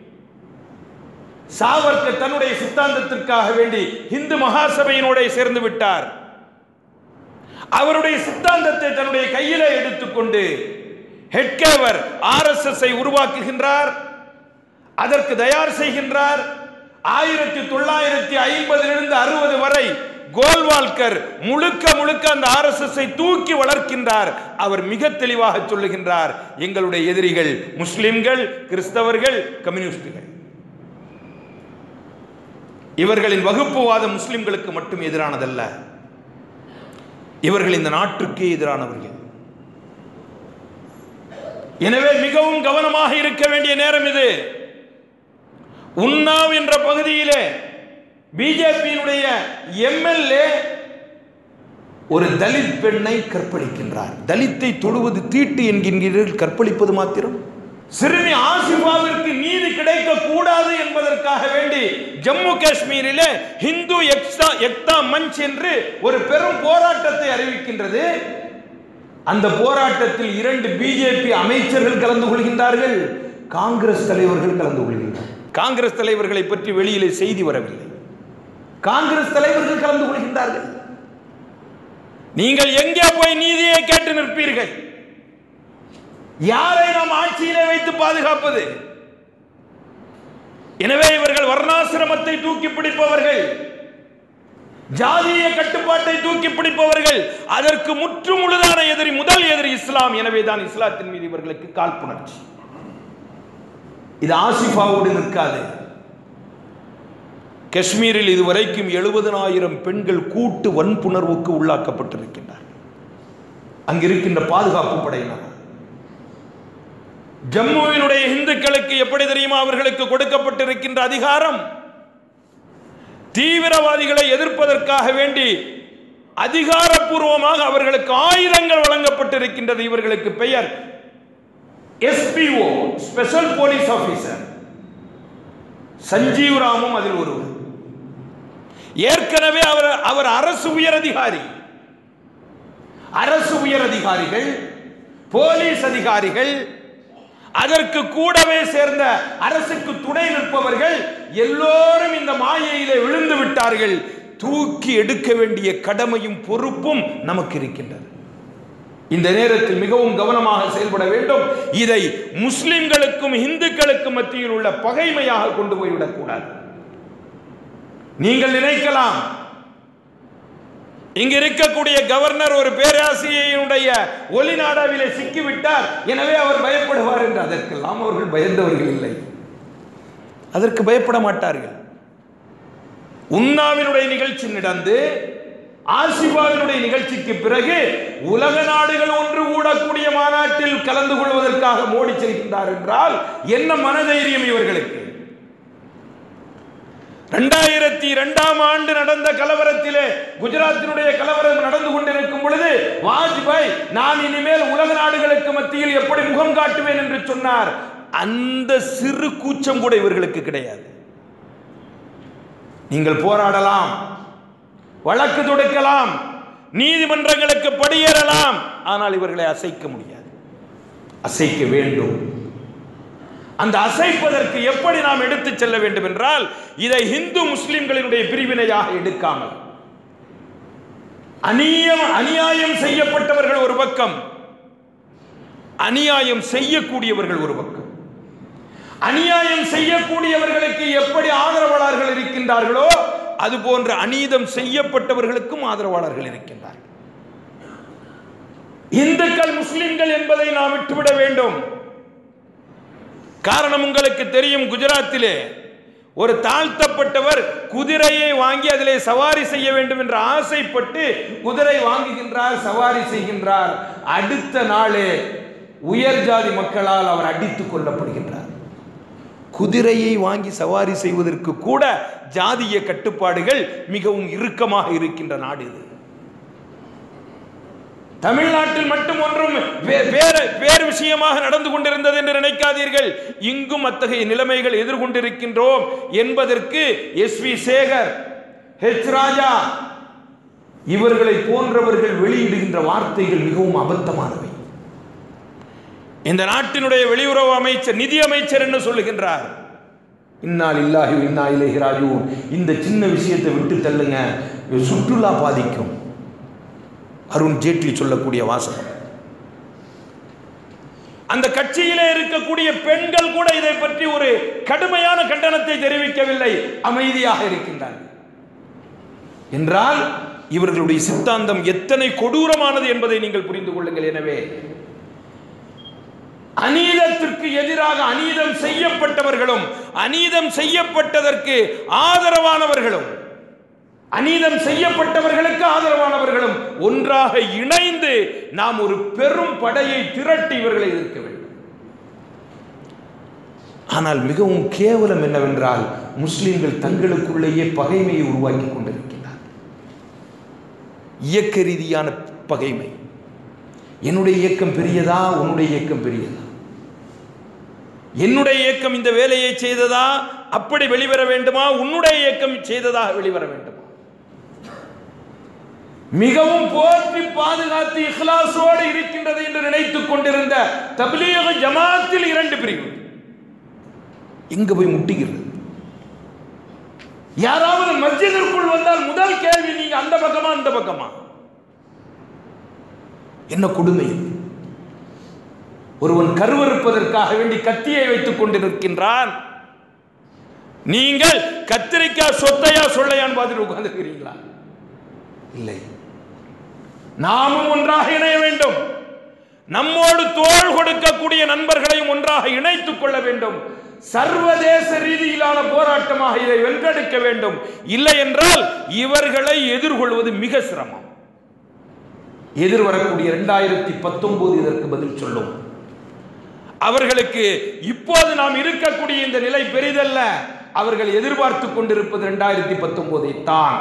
சாவர்கர் தன்னுடைய சித்தாந்தத்திற்காக வேண்டி இந்து மகாசபையினோட சேர்ந்து விட்டார் அவருடைய சித்தாந்தத்தை தன்னுடைய கையிலே எடுத்துக்கொண்டு ஹெட்கேவர் ஆர்எஸ்எஸ் உருவாக்குகின்றார் அதற்கு தயார் செய்கின்றார் ஆயிரத்தி தொள்ளாயிரத்தி ஐம்பதிலிருந்து அறுபது வரை கோல்வால்கர் முழுக்க முழுக்க அந்த ஆர்எஸ்எஸ் தூக்கி வளர்க்கின்றார் அவர் மிக தெளிவாக சொல்லுகின்றார் எங்களுடைய எதிரிகள் முஸ்லிம்கள் கிறிஸ்தவர்கள் கம்யூனிஸ்டுகள் இவர்களின் வகுப்புவாத முஸ்லிம்களுக்கு மட்டும் எதிரானதல்ல இவர்கள் இந்த நாட்டுக்கே எதிரானவர்கள் எனவே மிகவும் கவனமாக இருக்க வேண்டிய நேரம் இது உன்னாவ் என்ற பகுதியிலே பிஜேபியினுடைய எம்எல்ஏ ஒரு தலித் பெண்ணை கற்பழிக்கின்றார் தலித்தை தொழுவது தீட்டு என்கின்றீர்கள் கற்பழிப்பது மாத்திரம் சிறுமி ஆசிஃபாவிற்கு நீதி கிடைக்க கூடாது என்பதற்காக வேண்டி ஜம்மு காஷ்மீரிலே ஹிந்து எக்ஸா எக்தா மஞ்ச் என்று ஒரு பெரும் போராட்டத்தை அறிவிக்கின்றது அந்த போராட்டத்தில் இரண்டு பிஜேபி அமைச்சர்கள் கலந்து கொள்கின்றார்கள் காங்கிரஸ் தலைவர்கள் கலந்து கொள்கின்றனர் காங்கிரஸ் தலைவர்களை பற்றி வெளியிலே செய்தி வரவில்லை காங்கிரஸ் தலைவர்கள் கலந்து கொள்கின்றார்கள் நீங்கள் எங்கே போய் நீதியை கேட்டு நிற்பீர்கள் யாரை நாம் ஆட்சியிலே வைத்து பாதுகாப்பது எனவே இவர்கள் வர்ணாசிரமத்தை தூக்கி பிடிப்பவர்கள் ஜாதிய கட்டுப்பாட்டை தூக்கி பிடிப்பவர்கள் அதற்கு முற்று முழுதான எதிரி முதல் எதிரி இஸ்லாம் எனவே தான் இஸ்லாத்தின் மீது இவர்களுக்கு காழ்ப்புணர்ச்சி இது ஆசிஃபாவோடு நிற்காது காஷ்மீரில் இதுவரைக்கும் எழுபதனாயிரம் பெண்கள் கூட்டு வன்புணர்வுக்கு உள்ளாக்கப்பட்டிருக்கின்றார் அங்கிருக்கின்ற பாதுகாப்பு படையினர் ஜம்முவினுடைய இந்துக்களுக்கு எப்படி தெரியுமா அவர்களுக்கு கொடுக்கப்பட்டிருக்கின்ற அதிகாரம் தீவிரவாதிகளை எதிர்ப்பதற்காக வேண்டி அதிகாரப்பூர்வமாக அவர்களுக்கு ஆயுதங்கள் வழங்கப்பட்டிருக்கின்றது இவர்களுக்கு பெயர் SPO special police officer Sanjeev ராமும் அதில் ஒருவர் ஏற்கனவே அவர் அவர் அரசு உயர் அதிகாரி அரசு உயர் அதிகாரிகள் போலீஸ் அதிகாரிகள் அதற்கு கூடவே சேர்ந்த அரசுக்கு துணை நிற்பவர்கள் எல்லோரும் இந்த மாயையிலே விழுந்து விட்டார்கள் தூக்கி எடுக்க வேண்டிய கடமையும் பொறுப்பும் நமக்கு இருக்கின்றது இந்த நேரத்தில் மிகவும் கவனமாக செயல்பட வேண்டும் இதை முஸ்லிம்களுக்கும் இந்துக்களுக்கும் மத்தியில் உள்ள பகைமையாக கொண்டு போய்விடக் கூடாது நீங்கள் நினைக்கலாம் இங்க இருக்கக்கூடிய கவர்னர் ஒரு பேராசிரியனுடைய ஒலிநாடாவிலே சிக்கிவிட்டார் எனவே அவர் பயப்படுவார் என்று அதற்கெல்லாம் அவர்கள் பயந்தவர்கள் இல்லை அதற்கு பயப்பட மாட்டார்கள் உண்ணாவினுடைய நிகழ்ச்சி நடந்து ஆசிபாவினுடைய நிகழ்ச்சிக்கு பிறகு உலக நாடுகள் ஒன்று கூடக்கூடிய மாநாட்டில் கலந்து கொள்வதற்காக மோடி செல்கின்றார் என்றால் என்ன மனதைரியம் இவர்களுக்கு இரண்டாயிரத்தி இரண்டாம் ஆண்டு நடந்த கலவரத்திலே குஜராத்தினுடைய கலவரம் நடந்து கொண்டிருக்கும் பொழுது வாஜ்பாய் நான் இனிமேல் உலக நாடுகளுக்கு மத்தியில் எப்படி முகம் காட்டுவேன் என்று சொன்னார் அந்த சிறு கூச்சம் கூட இவர்களுக்கு கிடையாது நீங்கள் போராடலாம் வழக்கு தொடுக்கலாம் நீதிமன்றங்களுக்கு படியேறலாம் ஆனால் இவர்களை அசைக்க முடியாது அசைக்க வேண்டும் அந்த அசைப்பதற்கு எப்படி நாம் எடுத்துச் செல்ல வேண்டும் என்றால் இதை இந்து முஸ்லிம்களினுடைய பிரிவினையாக எடுக்காமல் அநியம் அநியாயம் செய்யப்பட்டவர்கள் ஒரு பக்கம் அநியாயம் செய்யக்கூடியவர்கள் ஒரு பக்கம் அநியாயம் செய்யக்கூடியவர்களுக்கு எப்படி ஆதரவாளர்கள் இருக்கின்றார்களோ அது போன்ற அநீதம் செய்யப்பட்டவர்களுக்கும் ஆதரவாளர்கள் இருக்கின்றார்கள் இந்துக்கள் முஸ்லிம்கள் என்பதை நாம் விட்டுவிட வேண்டும் காரணம் உங்களுக்கு தெரியும் குஜராத்திலே ஒரு தாழ்த்தப்பட்டவர் குதிரையை வாங்கி அதிலே சவாரி செய்ய வேண்டும் என்று ஆசைப்பட்டு குதிரை வாங்குகின்றார் சவாரி செய்கின்றார் அடுத்த நாளே உயர் ஜாதி மக்களால் அவர் அடித்துக் கொல்லப்படுகின்றார் குதிரையை வாங்கி சவாரி செய்வதற்கு கூட ஜாதிய கட்டுப்பாடுகள் மிகவும் இறுக்கமாக இருக்கின்ற நாடு இது தமிழ்நாட்டில் மட்டும் ஒன்றும் வே- வேறு வேறு விஷயமாக நடந்து கொண்டிருந்தது என்று நினைக்காதீர்கள் இங்கும் அத்தகைய நிலைமைகள் எதிர்கொண்டிருக்கின்றோம் என்பதற்கு S V Sekar H Raja இவர்களை போன்றவர்கள் வெளியிடுகின்ற வார்த்தைகள் மிகவும் அபத்தமானவை இந்த நாட்டினுடைய வெளியுறவு அமைச்சர் நிதி அமைச்சர் என்ன சொல்லுகின்றார் இன்னால் இல்லாஹி இன்னா இலைஹி ராஜிஊன் இந்த சின்ன விஷயத்தை விட்டு தள்ளுங்க சுற்றுலா பாதிக்கும் அருண் ஜேட்லி சொல்லக்கூடிய வாசகம் அந்த கட்சியிலே இருக்கக்கூடிய பெண்கள் கூட இதை பற்றி ஒரு கடுமையான கண்டனத்தை தெரிவிக்கவில்லை அமைதியாக இருக்கின்றார்கள் என்றால் இவர்களுடைய சித்தாந்தம் எத்தனை கொடூரமானது என்பதை நீங்கள் புரிந்து கொள்ளுங்கள் எனவே அநீதத்திற்கு எதிராக அநீதம் செய்யப்பட்டவர்களும் அநீதம் செய்யப்பட்டதற்கு ஆதரவானவர்களும் அநீதம் செய்யப்பட்டவர்களுக்கு ஆதரவானவர்களும் ஒன்றாக இணைந்து நாம் ஒரு பெரும் படையை திரட்டி இவர்களை எதிர்க்க வேண்டும் ஆனால் மிகவும் கேவலம் என்னவென்றால் முஸ்லிம்கள் தங்களுக்குள்ளேயே பகைமையை உருவாக்கி கொண்டிருக்கிறார் இயக்க ரீதியான பகைமை என்னுடைய இயக்கம் பெரியதா உன்னுடைய இயக்கம் பெரியதா என்னுடைய இயக்கம் இந்த வேலையை செய்ததா அப்படி வெளிவர வேண்டுமா உன்னுடைய இயக்கம் செய்ததாக வெளிவர வேண்டுமா மிகவும் போற்றி பாதுகாத்து இஹ்லாசோடு இருக்கின்றது என்று நினைத்துக் கொண்டிருந்த தபிலீக ஜமாத்தில் இரண்டு பிரிவு எங்க போய் முட்டுகிறது யாராவது மஸ்ஜிதிற்குள் வந்தால் முதல் கேள்வி நீங்க அந்த பக்கமா அந்த பக்கமா என்ன கொடுமை இது? ஒருவன் கருவறுப்பதற்காக வேண்டி கத்தியை வைத்துக் கொண்டு நிற்கின்றான் நீங்கள் கத்திரிக்காய் சொத்தையா சொல்லையான்னு பார்த்துட்டு உட்கார்ந்துருக்கிறீங்களா இல்லை நாமும் ஒன்றாக இணைய வேண்டும் நம்மோடு தோள் கொடுக்கக்கூடிய நண்பர்களையும் ஒன்றாக இணைத்துக் கொள்ள வேண்டும் சர்வதேச ரீதியிலான போராட்டமாக இதை வென்றெடுக்க வேண்டும் இல்லை என்றால் இவர்களை எதிர்கொள்வது மிக சிரமம் எதிர்வரக்கூடிய இரண்டாயிரத்தி பத்தொன்பது இதற்கு பதில் சொல்லும் அவர்களுக்கு இப்போது நாம் இருக்கக்கூடிய இந்த நிலை பெரிதல்ல அவர்கள் எதிர்பார்த்து கொண்டிருப்பது இரண்டாயிரத்தி பத்தொன்பதை தான்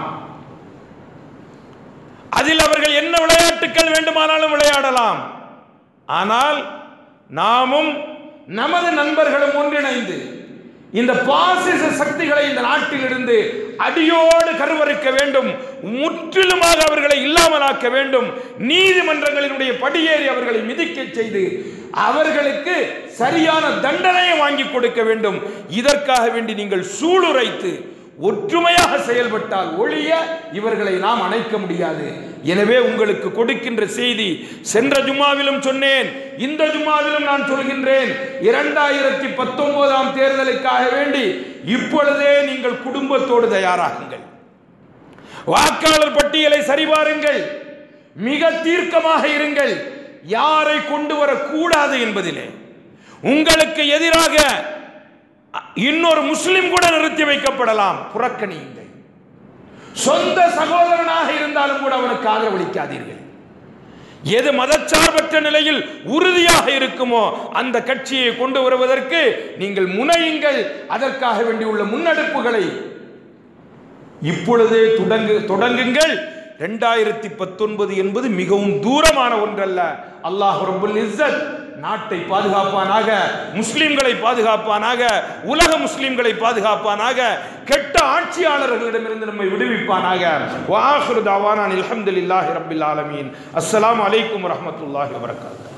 அதில் அவர்கள் என்ன விளையாட்டுக்கள் வேண்டுமானாலும் விளையாடலாம் ஆனால் நாமும் நமது நண்பர்களும் ஒன்றிணைந்து இந்த பாசிச சக்திகளை இந்த நாட்டிலிருந்து அடியோடு கருவறுக்க வேண்டும் முற்றிலுமாக அவர்களை இல்லாமலாக்க வேண்டும் நீதிமன்றங்களினுடைய படியேறி அவர்களை மிதிக்க செய்து அவர்களுக்கு சரியான தண்டனையை வாங்கி கொடுக்க வேண்டும் இதற்காக வேண்டி நீங்கள் சூளுரைத்து ஒற்றுமையாக செயல்பட்டால் ஒழிய இவர்களை நாம் அணைக்க முடியாது எனவே உங்களுக்கு கொடுக்கின்ற செய்தி சென்ற ஜும்மாவிலும் சொன்னேன் இந்த ஜும்மாவிலும் நான் சொல்கின்றேன் இரண்டாயிரத்தி பத்தொன்பதாம் தேர்தலுக்காக வேண்டி இப்பொழுதே நீங்கள் குடும்பத்தோடு தயாராகுங்கள் வாக்காளர் பட்டியலை சரிபாருங்கள் மிக தீர்க்கமாக இருங்கள் யாரை கொண்டு வரக்கூடாது என்பதிலே உங்களுக்கு எதிராக இன்னொரு முஸ்லிம் கூட நிறுத்தி வைக்கப்படலாம் புறக்கணியுங்கள் சொந்த சகோதரனாக இருந்தாலும் கூட அவனுக்கு ஆதரவளிக்காதீர்கள் எது மதச்சார்பற்ற நிலையில் உறுதியாக இருக்குமோ அந்த கட்சியை கொண்டு வருவதற்கு நீங்கள் முனையுங்கள் அதற்காக வேண்டியுள்ள முன்னெடுப்புகளை இப்பொழுதே தொடங்கு தொடங்குங்கள் ரெண்டாயிரத்தி பத்தொன்பது என்பது மிகவும் தூரமான ஒன்றல்ல அல்லாஹ் ரபுல் இஸ்ஸத் நாட்டை பாதுகாப்பானாக முஸ்லிம்களை பாதுகாப்பானாக உலக முஸ்லிம்களை பாதுகாப்பானாக கெட்ட ஆட்சியாளர்களிடமிருந்து நம்மை விடுவிப்பானாக வாஹிரு தாவானான் அல்ஹம்துலில்லாஹி ரப்பில் ஆலமீன் அஸ்ஸலாமு அலைக்கும் வரஹ்மத்துல்லாஹி வபரகாத்துஹு